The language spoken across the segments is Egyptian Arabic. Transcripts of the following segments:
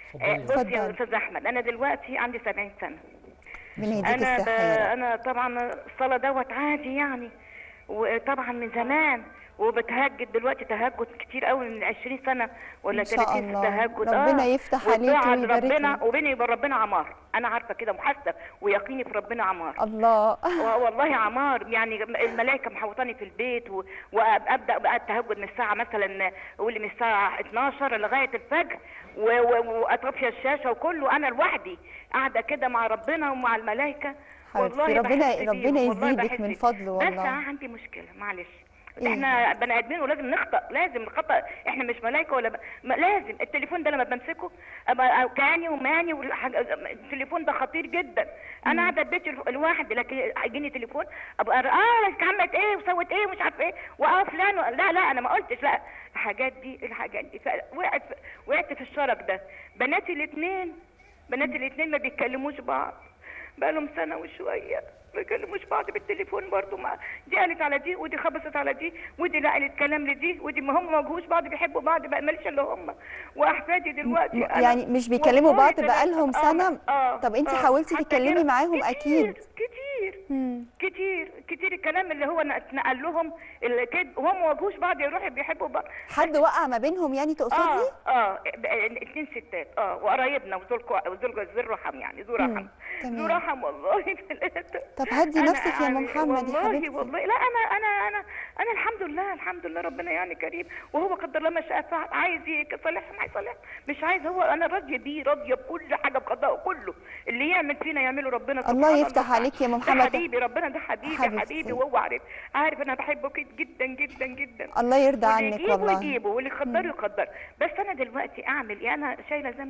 آه، اتفضلي. بص يا اتفضل. استاذ احمد انا دلوقتي عندي 70 سنه بنهديك انا ب... الصحه يا رب انا طبعا الصلاه دوت عادي يعني وطبعا من زمان وبتهجد دلوقتي تهجد كتير قوي من 20 سنه ولا إن شاء 30 الله. تهجد ربنا يفتح عليكي والدعاء ويبارك ربنا لك. وبيني وبين ربنا عمار انا عارفه كده محاسبه ويقيني في ربنا عمار الله و- والله عمار يعني الملائكه محوطاني في البيت و... وابدا بقى التهجد من الساعه مثلا قولي من الساعه 12 لغايه الفجر و... و... واطفي الشاشه وكله انا لوحدي قاعده كده مع ربنا ومع الملائكه حبيبتي، ربنا- بحس بيهم، ربنا والله يزيدك بحس من بيهم. فضله بس والله. عندي مشكله معلش إيه؟ احنا بني ادمين ولازم نخطا لازم الخطا احنا مش ملائكه ولا ب... ما لازم التليفون ده لما بمسكه ابقى أو كاني وماني والحاجة... التليفون ده خطير جدا انا قاعده في بيتي لوحدي لكن يجيني تليفون ابقى اه انت عملت ايه وسوت ايه ومش عارفه ايه واه فلان و... لا لا انا ما قلتش لا الحاجات دي الحاجات دي وقعت وقعت في الشرك ده بناتي الاثنين بناتي الاثنين ما بيتكلموش بعض بقالهم سنه وشويه ما بيكلموش بعض بالتليفون برضو ما دي قالت على دي ودي خبصت على دي ودي نقلت كلام لدي ودي ما هم ما واجهوش بعض بيحبوا بعض بقى ماليش الا هم واحفادي دلوقتي م- أنا يعني مش بيكلموا والله بعض تلاتة- بقالهم آه، سنة؟ آه طب أنت آه. حاولتي حتى تتكلمي كده- معاهم كتير أكيد. كتير مم. كتير كتير الكلام اللي هو اتنقل لهم اللي كده وهم ما واجهوش بعض يروحوا بيحبوا بعض حد وقع ما بينهم يعني تقصدي؟ اه اه ب- اتنين ستات اه وقرايبنا وذو الكو- وذو ذو الرحم يعني ذو رحم تمام. ذو رحم والله ثلاثة طب هدي أنا نفسك يا أم يعني محمد يا والله حبيبتي. والله لا انا انا انا انا الحمد لله الحمد لله ربنا يعني كريم وهو قدر الله ما شاء فعل عايز يصلحهم هيصلحهم مش عايز هو انا راضيه بيه راضيه بكل حاجه بقضائه كله اللي يعمل فينا يعمله ربنا الله سبحانه يفتح وتعالى. عليك يا أم ده محمد. حبيبي ربنا ده حبيبي حبيبتي. حبيبي وهو عارف عارف انا بحبه كده جدا جدا جدا الله يرضى واللي عنك يجيبه والله يجيبه واللي يقدره يقدر بس انا دلوقتي اعمل ايه انا شايله ذنب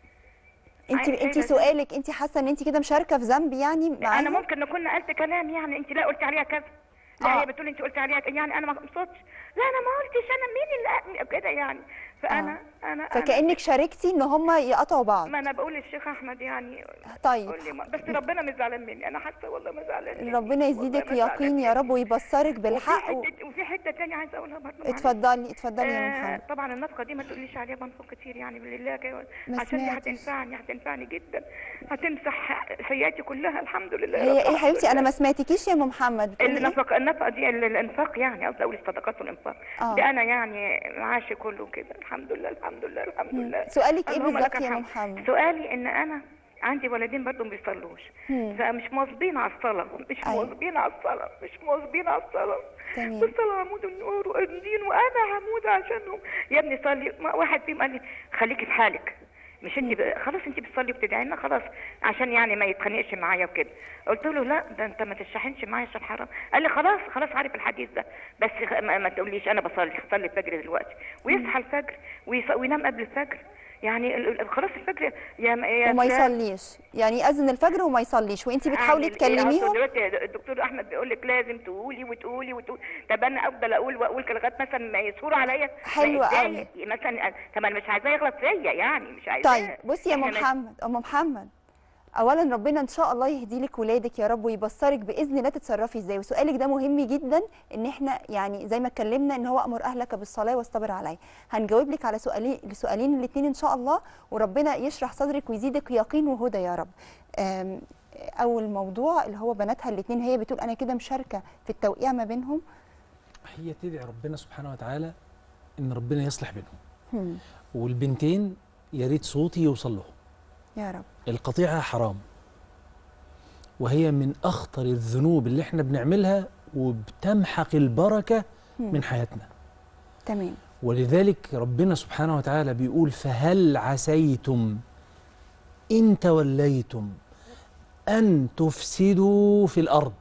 انت عايزة انت أيوة. سؤالك انت حاسه ان انت كده مشاركه في ذنب يعني انا معاهم ممكن نكون نقلت كلام يعني انت لا قلتي عليها كذا لا آه. هي بتقول انت قلتي عليها كذا. يعني انا ما قصدتش لا انا ما قلتش انا مين اللي كده يعني فانا انا انا فكانك شاركتي ان هم يقطعوا بعض ما انا بقول للشيخ احمد يعني طيب قول لي ما بس ربنا مش زعلان مني انا حاسه والله ما زعلان مني. ربنا والله يزيدك ما زعلان يقين يا رب ويبصرك وفي بالحق و... حته وفي حته ثانيه عايزه اقولها برضه معلش. اتفضلي اتفضلي يا آه محمد طبعا النفقه دي ما تقوليش عليها بنفق كتير يعني بالله كده ما عشان دي سمعتش. هتنفعني هتنفعني جدا هتمسح سيئاتي كلها الحمد لله هي رب ايه حبيبتي انا العالمين. ما سمعتكيش يا ام محمد بتقولي ايه النفقه النفقه دي ال- الانفاق يعني قصدي اقول الصدقات والانفاق آه. ده انا يعني معاشي كله كده الحمد لله الحمد لله الحمد لله سؤالك ايه اللهم بالظبط لك يا ام الحمد. محمد سؤالي ان انا عندي ولدين برضه ما بيصلوش مم. فمش مواظبين على الصلاه مش أيوة. مواظبين على الصلاه مش مواظبين على الصلاه تمام. والصلاه عمود النور والدين وانا عمود عشانهم يا ابني صلي ما- واحد فيهم قال لي خليكي في حالك مش انت ب... خلاص انت بتصلي وبتدعي لنا خلاص عشان يعني ما يتخانقش معايا وكده قلت له لا ده انت ما تشحنش معايا عشان حرام قال لي خلاص خلاص عارف الحديث ده بس خ- ما, ما تقوليش انا بصلي هصلي الفجر دلوقتي ويصحى الفجر ويص... وينام قبل الفجر يعني ال- ال- خلاص الفجر يا يا وما فلان يصليش يعني يأذن الفجر وما يصليش وانت بتحاولي أعمل إيه؟ أصل تكلميهم دلوقتي الدكتور احمد بيقول لك لازم تقولي وتقولي وتقولي طب انا افضل اقول واقول كده لغايه مثلا ما يثوروا عليا حلو ما قوي. يتضايق. مثلا طب انا مش عايزاه يغلط فيا يعني مش عايزاه طيب بصي يا ام إحنا ما- محمد ام محمد اولا ربنا ان شاء الله يهدي لك ولادك يا رب ويبصرك باذن الله تتصرفي ازاي وسؤالك ده مهم جدا ان احنا يعني زي ما اتكلمنا ان هو امر اهلك بالصلاه واصطبر عليه هنجاوب لك على سؤالين السؤالين الاثنين ان شاء الله وربنا يشرح صدرك ويزيدك يقين وهدى يا رب أم، اول موضوع اللي هو بناتها الاثنين هي بتقول انا كده مشاركه في التوقيع ما بينهم هي تدعي ربنا سبحانه وتعالى ان ربنا يصلح بينهم هم، والبنتين يا ريت صوتي يوصل لهم يا رب القطيعه حرام وهي من اخطر الذنوب اللي احنا بنعملها وبتمحق البركه من حياتنا تمام ولذلك ربنا سبحانه وتعالى بيقول فهل عسيتم إن توليتم أن تفسدوا في الأرض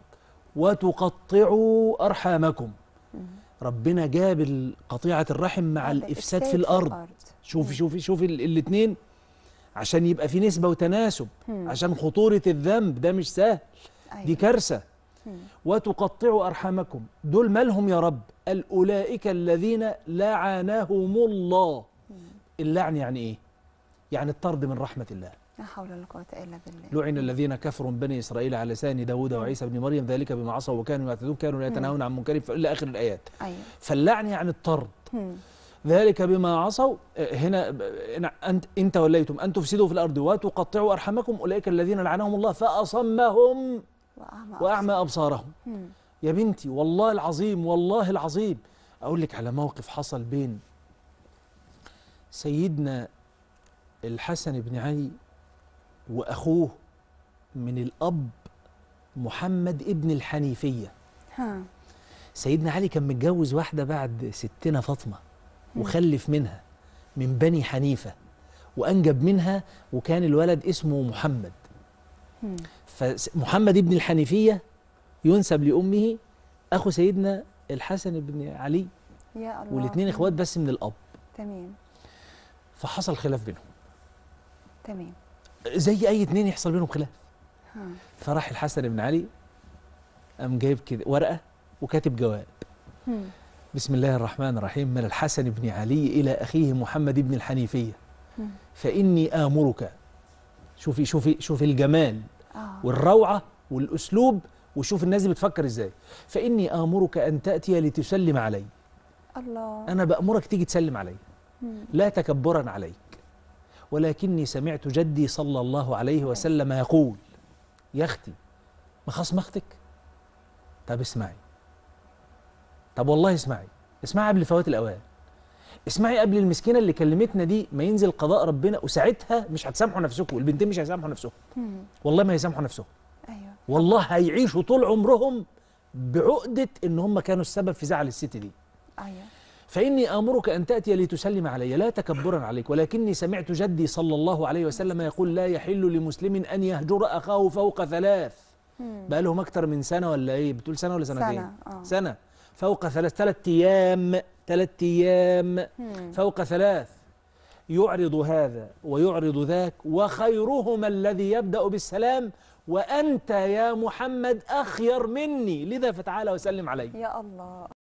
وتقطعوا أرحامكم ربنا جاب قطيعة الرحم مع هذا الإفساد في الأرض شوفي مم. شوفي شوفي ال- الاتنين عشان يبقى في نسبة وتناسب مم. عشان خطورة الذنب ده مش سهل دي أيوة. كارثة مم. وتقطعوا أرحامكم دول مالهم يا رب قال أولئك الذين لعنهم الله اللعن يعني إيه؟ يعني الطرد من رحمة الله لا حول ولا قوه الا بالله لعن الذين كفروا من بني إسرائيل على لسان داود وعيسى بن مريم ذلك بما عصوا وكانوا يعتدون كانوا لا يتناهون عن منكر إلى آخر الآيات ايوه فاللعن يعني الطرد هم. ذلك بما عصوا آه، هنا ب- هنا انت انت وليتم ان تفسدوا في الارض وتقطعوا ارحامكم اولئك الذين لعنهم الله فاصمهم واعمى واعمى ابصارهم مم. يا بنتي والله العظيم والله العظيم اقول لك على موقف حصل بين سيدنا الحسن بن علي واخوه من الاب محمد ابن الحنيفيه ها سيدنا علي كان متجوز واحده بعد ستنا فاطمه وخلف منها من بني حنيفه وانجب منها وكان الولد اسمه محمد مم. فمحمد ابن الحنيفيه ينسب لامه اخو سيدنا الحسن بن علي يا الله والاثنين مم. اخوات بس من الاب تمام فحصل خلاف بينهم تمام زي اي اتنين يحصل بينهم خلاف ها فراح الحسن بن علي قام جايب كده ورقه وكاتب جواب مم. بسم الله الرحمن الرحيم من الحسن بن علي الى اخيه محمد بن الحنيفيه مم. فاني امرك شوفي شوفي شوفي الجمال اه والروعه والاسلوب وشوف الناس دي بتفكر ازاي فاني امرك ان تاتي لتسلم علي الله انا بامرك تيجي تسلم علي مم. لا تكبرا عليك ولكني سمعت جدي صلى الله عليه وسلم يقول يا اختي ما خصم اختك طب اسمعي طب والله اسمعي اسمعي قبل فوات الاوان اسمعي قبل المسكينه اللي كلمتنا دي ما ينزل قضاء ربنا وساعتها مش هتسامحوا نفسكم البنتين مش هيسامحوا نفسهم مم. والله ما هيسامحوا نفسهم ايوه والله هيعيشوا طول عمرهم بعقده ان هم كانوا السبب في زعل الست دي ايوه فإني آمرك أن تأتي لتسلم علي لا تكبرا عليك ولكني سمعت جدي صلى الله عليه وسلم يقول لا يحل لمسلم أن يهجر أخاه فوق ثلاث مم. بقى لهم أكتر من سنة ولا إيه بتقول سنة ولا سنتين سنة اه سنة فوق ثلاث ثلاث أيام ثلاث أيام مم. فوق ثلاث يعرض هذا ويعرض ذاك وخيرهما الذي يبدأ بالسلام وأنت يا محمد أخير مني لذا فتعالى وسلم علي يا الله